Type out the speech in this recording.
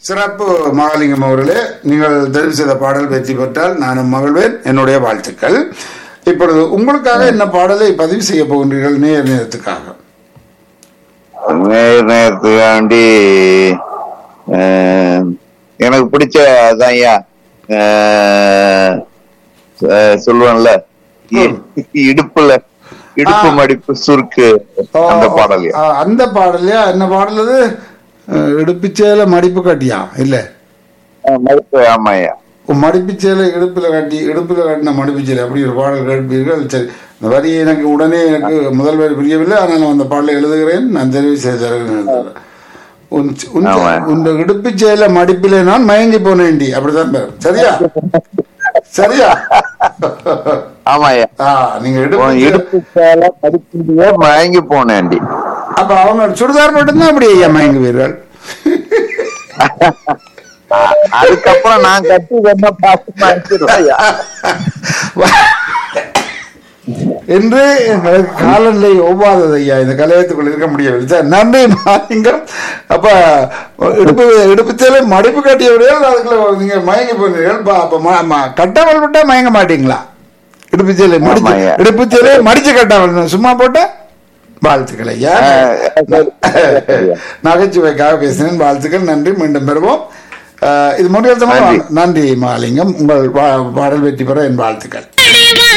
சிறப்பு மகாலிங்கம் அவர்களே நீங்கள் தெரிவு செய்த பாடல் வெற்றி பெற்றால் நானும் மகிழ்வேன் என்னுடைய வாழ்த்துக்கள் இப்பொழுது உங்களுக்காக என்ன பாடலை பதிவு செய்ய போகின்றீர்கள் நேர் நேரத்துக்காக நேர் நேரத்துக்காண்டி அஹ், எனக்கு பிடிச்ச அதான் ஐயா அஹ், அஹ், சொல்லுவேன்ல இ- இடுப்புல இடுப்பு ஆ. மடிப்பு சுருக்கு அந்த பாடல் ஆ, அந்த பாடலையா என்ன பாடல் அது அஹ், இடுப்புச்சேல மடிப்பு கட்டியா இல்ல மடிப்பு ஆமா ஐயா மடிப்புச்சேலை இடுப்புல கட்டி இடுப்புல கட்டின மடிப்புச்சேலை அப்படி ஒரு பாடல் கேட்பீர்கள் சரி இந்த வரி எனக்கு உடனே எனக்கு முதல் வரி புரியவில்லை ஆனால் நான் அந்த பாடலை எழுதுகிறேன் நான் தெரிவு செய்து தருகிறேன் உன் சி- உன் ஆமா. உன் இடுப்புச்சேல மடிப்பிலே நான் மயங்கி போனேன்டி அப்படிதான் பேர் சரியா சரியா ஆமா ஐயா ஆ நீங்க உன் இடுப்பு இடுப்பு சேலை மடிப்பிலேயே மயங்கி போனேன்டி அப்ப அவங்க சுடிதார் மட்டும்தான் அப்படி ஐயா மயங்குவீர்கள் அ- அதுக்கப்புறம் நான் கட்டி என்ன பார்த்து மயங்கிடுவேன் ஐயா என்று எங்களுக்கு காலநிலை ஒவ்வாதது ஐயா இந்த கலையத்துக்குள் இருக்க முடியவில்லை சார் நன்றி மாலிங்கம் அப்ப இடுப்பு இடுப்புச்சேலை மடிப்பு கட்டியவர்கள் அதுக்குள்ள நீங்க மயங்கி போனீர்கள் ப- அப்ப ம- ம- கட்டாமல் விட்டா மயங்க மாட்டீங்களா இடுப்புச்சேலை மடிச்சு ஆமாய்யா. இடுப்புச்சேலை மடிச்சு கட்டாமல் சும்மா போட்டா வாழ்த்துக்கள் ஐயா நகைச்சுவைக்காக பேசினேன் வாழ்த்துக்கள் நன்றி மீண்டும் பெறுவோம் அஹ், இது முடிவு நன்றி. நன்றி மாலிங்கம் உங்கள் பா- பாடல் வெற்றி பெற என் வாழ்த்துக்கள் தேடி